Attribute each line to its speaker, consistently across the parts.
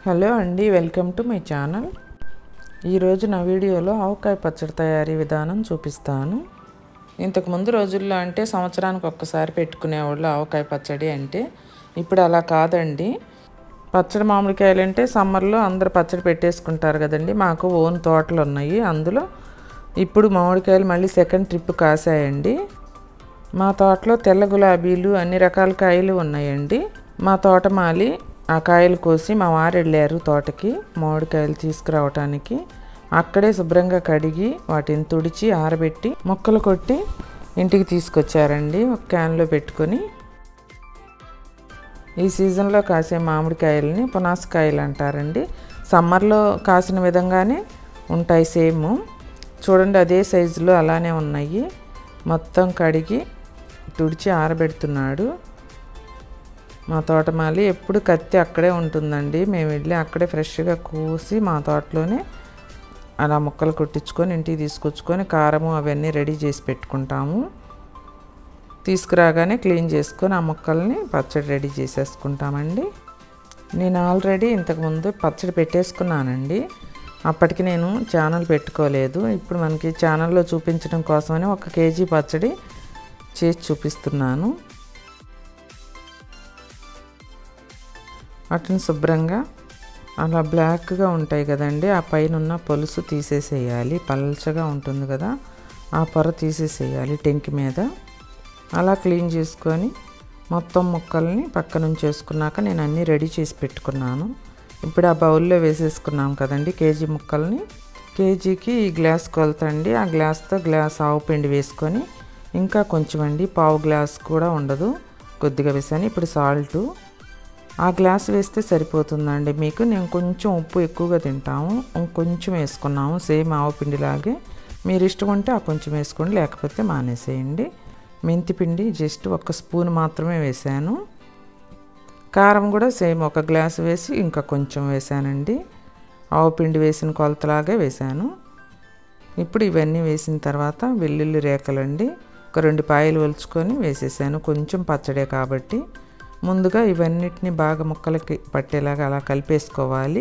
Speaker 1: hello అండి welcome to my channel ఈరోజు నా వీడియోలో ఆవకాయ పచ్చడి తయారీ విధానం చూపిస్తాను ఇంతకుముందు రోజుల్లో అంటే సంవత్సరానికి ఒక్కసారి పెట్టుకునేవాళ్ళు ఆవకాయ పచ్చడి అంటే ఇప్పుడు అలా కాదండి పచ్చడి మామిడికాయలు అంటే సమ్మర్లో అందరు పచ్చడి పెట్టేసుకుంటారు కదండి మాకు ఓన్ తోటలు ఉన్నాయి అందులో ఇప్పుడు మామిడికాయలు మళ్ళీ సెకండ్ ట్రిప్ కాసాయండి మా తోటలో తెల్ల గులాబీలు అన్ని రకాల కాయలు ఉన్నాయండి మా తోటమాలి ఆ కాయలు కోసి మా వారు వెళ్ళారు తోటకి మామిడికాయలు తీసుకురావటానికి అక్కడే శుభ్రంగా కడిగి వాటిని తుడిచి ఆరబెట్టి మొక్కలు కొట్టి ఇంటికి తీసుకొచ్చారండి ఒక క్యాన్లో పెట్టుకొని ఈ సీజన్లో కాసే మామిడికాయలని పునాసకాయలు అంటారండి సమ్మర్లో కాసిన విధంగానే ఉంటాయి సేమ్ చూడండి అదే సైజులో అలానే ఉన్నాయి మొత్తం కడిగి తుడిచి ఆరబెడుతున్నాడు మా తోటమాలి ఎప్పుడు కత్తి అక్కడే ఉంటుందండి మేము వెళ్ళి అక్కడే ఫ్రెష్గా కోసి మా తోటలోనే అలా ముక్కలు కొట్టించుకొని ఇంటికి తీసుకొచ్చుకొని కారము అవన్నీ రెడీ చేసి పెట్టుకుంటాము తీసుకురాగానే క్లీన్ చేసుకొని ఆ ముక్కల్ని పచ్చడి రెడీ చేసేసుకుంటామండి నేను ఆల్రెడీ ఇంతకుముందు పచ్చడి పెట్టేసుకున్నానండి అప్పటికి నేను ఛానల్ పెట్టుకోలేదు ఇప్పుడు మనకి ఛానల్లో చూపించడం కోసమని ఒక కేజీ పచ్చడి చేసి చూపిస్తున్నాను వాటిని శుభ్రంగా అలా బ్లాక్గా ఉంటాయి కదండి ఆ పైన ఉన్న పొలుసు తీసేసేయాలి పల్చగా ఉంటుంది కదా ఆ పొర తీసేసేయాలి టెంకి మీద అలా క్లీన్ చేసుకొని మొత్తం ముక్కల్ని పక్క నుంచి వేసుకున్నాక నేను అన్నీ రెడీ చేసి పెట్టుకున్నాను ఇప్పుడు ఆ బౌల్లో వేసేసుకున్నాం కదండి కేజీ ముక్కల్ని కేజీకి ఈ గ్లాస్ కొలతండి ఆ గ్లాస్తో గ్లాస్ ఆవు పిండి వేసుకొని ఇంకా కొంచెం అండి పావు గ్లాస్ కూడా ఉండదు కొద్దిగా వేసాను ఇప్పుడు సాల్టు ఆ గ్లాస్ వేస్తే సరిపోతుందండి మీకు నేను కొంచెం ఉప్పు ఎక్కువగా తింటాము కొంచెం వేసుకున్నాము సేమ్ ఆవు పిండిలాగే మీరు ఇష్టం ఉంటే ఆ కొంచెం వేసుకోండి లేకపోతే మానేసేయండి మెంతి పిండి జస్ట్ ఒక స్పూన్ మాత్రమే వేసాను కారం కూడా సేమ్ ఒక గ్లాస్ వేసి ఇంకా కొంచెం వేసానండి ఆవు పిండి వేసిన కొలతలాగే వేసాను ఇప్పుడు ఇవన్నీ వేసిన తర్వాత వెల్లుల్లి రేకలండి ఒక రెండు పాయలు ఒలుచుకొని వేసేసాను కొంచెం పచ్చడే కాబట్టి ముందుగా ఇవన్నిటిని బాగా ముక్కలకి పట్టేలాగా అలా కలిపేసుకోవాలి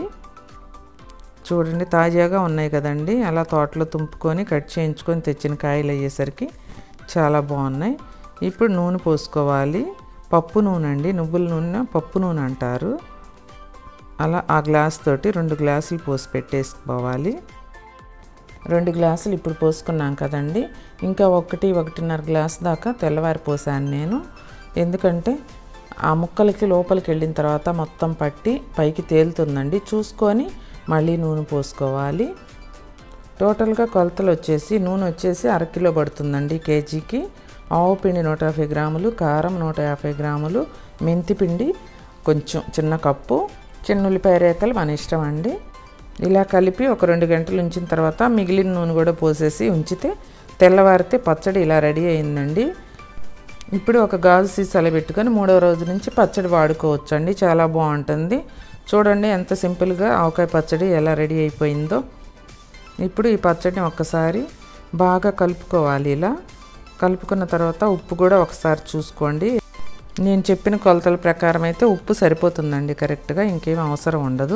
Speaker 1: చూడండి తాజాగా ఉన్నాయి కదండి అలా తోటలో తుంపుకొని కట్ చేయించుకొని తెచ్చిన కాయలు అయ్యేసరికి చాలా బాగున్నాయి ఇప్పుడు నూనె పోసుకోవాలి పప్పు నూనె అండి నువ్వుల నూనె పప్పు నూనె అంటారు అలా ఆ గ్లాస్ తోటి రెండు గ్లాసులు పోసి పెట్టేసుకోవాలి రెండు గ్లాసులు ఇప్పుడు పోసుకున్నాం కదండి ఇంకా ఒకటి ఒకటిన్నర గ్లాస్ దాకా తెల్లవారి పోసాను నేను ఎందుకంటే ఆ ముక్కలకి లోపలికి వెళ్ళిన తర్వాత మొత్తం పట్టి పైకి తేలుతుందండి చూసుకొని మళ్ళీ నూనె పోసుకోవాలి టోటల్గా కొలతలు వచ్చేసి నూనె వచ్చేసి అరకిలో పడుతుందండి కేజీకి ఆవు పిండి నూట యాభై గ్రాములు కారం నూట యాభై గ్రాములు మెంతి పిండి కొంచెం చిన్న కప్పు చిన్న ఉల్లిపాయ రేఖలు మన ఇష్టం అండి ఇలా కలిపి ఒక రెండు గంటలు ఉంచిన తర్వాత మిగిలిన నూనె కూడా పోసేసి ఉంచితే తెల్లవారితే పచ్చడి ఇలా రెడీ అయిందండి ఇప్పుడు ఒక గాజు సీసాలో పెట్టుకొని మూడవ రోజు నుంచి పచ్చడి వాడుకోవచ్చు అండి చాలా బాగుంటుంది చూడండి ఎంత సింపుల్గా ఆవకాయ పచ్చడి ఎలా రెడీ అయిపోయిందో ఇప్పుడు ఈ పచ్చడిని ఒక్కసారి బాగా కలుపుకోవాలి ఇలా కలుపుకున్న తర్వాత ఉప్పు కూడా ఒకసారి చూసుకోండి నేను చెప్పిన కొలతల ప్రకారం అయితే ఉప్పు సరిపోతుందండి కరెక్ట్గా ఇంకేం అవసరం ఉండదు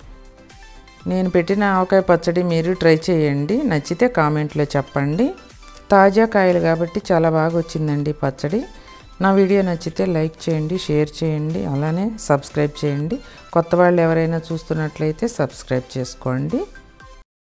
Speaker 1: నేను పెట్టిన ఆవకాయ పచ్చడి మీరు ట్రై చేయండి నచ్చితే కామెంట్లో చెప్పండి తాజా కాయలు కాబట్టి చాలా బాగా వచ్చిందండి పచ్చడి నా వీడియో నచ్చితే లైక్ చేయండి షేర్ చేయండి అలానే సబ్స్క్రైబ్ చేయండి కొత్త వాళ్ళు ఎవరైనా చూస్తున్నట్లయితే సబ్స్క్రైబ్ చేసుకోండి